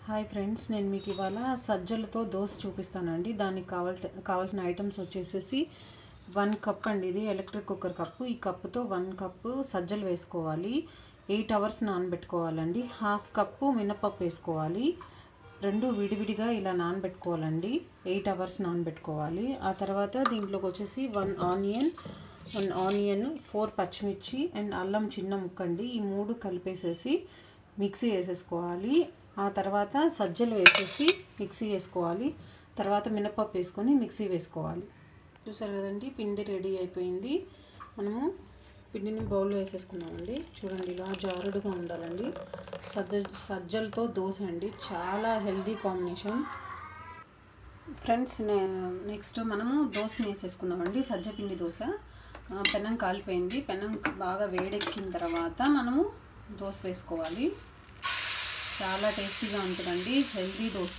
hi friends నేను మీకు ఇవాళ సజ్జలతో దోశ చూపిస్తానండి దానికి కావాల్ కావాల్సిన ఐటమ్స్ వచ్చేసేసి వన్ కప్ అండి ఇది ఎలక్ట్రిక్ కుక్కర్ కప్పు ఈ కప్పుతో వన్ కప్పు సజ్జలు వేసుకోవాలి ఎయిట్ అవర్స్ నానబెట్టుకోవాలండి హాఫ్ కప్పు మినపప్పు వేసుకోవాలి రెండు విడివిడిగా ఇలా నానబెట్టుకోవాలండి ఎయిట్ అవర్స్ నానబెట్టుకోవాలి ఆ తర్వాత దీంట్లోకి వచ్చేసి one onion one onion four పచ్చిమిర్చి అండ్ అల్లం చిన్న ముక్కండి ఈ మూడు కలిపేసేసి మిక్సీ వేసేసుకోవాలి ఆ తర్వాత సజ్జలు వేసేసి మిక్సీ వేసుకోవాలి తర్వాత మినపప్పు వేసుకొని మిక్సీ వేసుకోవాలి చూసారు కదండి పిండి రెడీ అయిపోయింది మనము పిండిని బౌల్లో వేసేసుకున్నామండి చూడండి ఇలా జారుడుగా ఉండాలండి సజ్జ సజ్జలతో దోశ అండి చాలా హెల్దీ కాంబినేషన్ ఫ్రెండ్స్ నెక్స్ట్ మనము దోశని వేసేసుకుందామండి సజ్జ పిండి దోశ పెనం కాలిపోయింది పెనం బాగా వేడెక్కిన తర్వాత మనము దోశ వేసుకోవాలి చాలా టేస్టీగా ఉంటుందండి హెల్దీ దోశ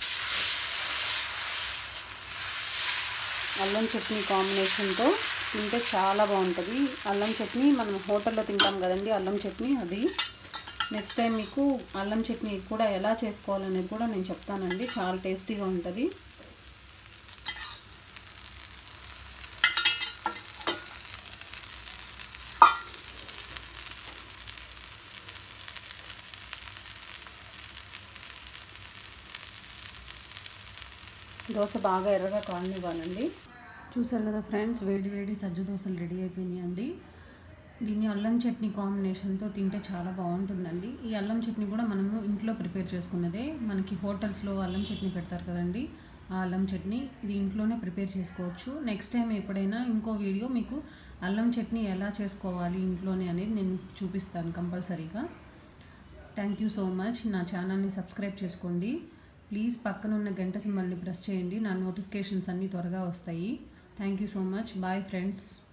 అల్లం చట్నీ కాంబినేషన్తో తింటే చాలా బాగుంటుంది అల్లం చట్నీ మనం హోటల్లో తింటాం కదండి అల్లం చట్నీ అది నెక్స్ట్ టైం మీకు అల్లం చట్నీ కూడా ఎలా చేసుకోవాలనేది కూడా నేను చెప్తానండి చాలా టేస్టీగా ఉంటుంది దోశ బాగా ఎర్రగా కాలనివ్వాలండి చూసారు కదా ఫ్రెండ్స్ వేడి వేడి సజ్జ దోశలు రెడీ అయిపోయినాయండి దీన్ని అల్లం చట్నీ కాంబినేషన్తో తింటే చాలా బాగుంటుందండి ఈ అల్లం చట్నీ కూడా మనము ఇంట్లో ప్రిపేర్ చేసుకున్నదే మనకి హోటల్స్లో అల్లం చట్నీ పెడతారు కదండి ఆ అల్లం చట్నీ ఇది ఇంట్లోనే ప్రిపేర్ చేసుకోవచ్చు నెక్స్ట్ టైం ఎప్పుడైనా ఇంకో వీడియో మీకు అల్లం చట్నీ ఎలా చేసుకోవాలి ఇంట్లోనే అనేది నేను చూపిస్తాను కంపల్సరీగా థ్యాంక్ యూ సో మచ్ నా ఛానల్ని సబ్స్క్రైబ్ చేసుకోండి ప్లీజ్ పక్కన ఉన్న గంట సింబల్ని ప్రెస్ చేయండి నా నోటిఫికేషన్స్ అన్నీ త్వరగా వస్తాయి thank you so much bye friends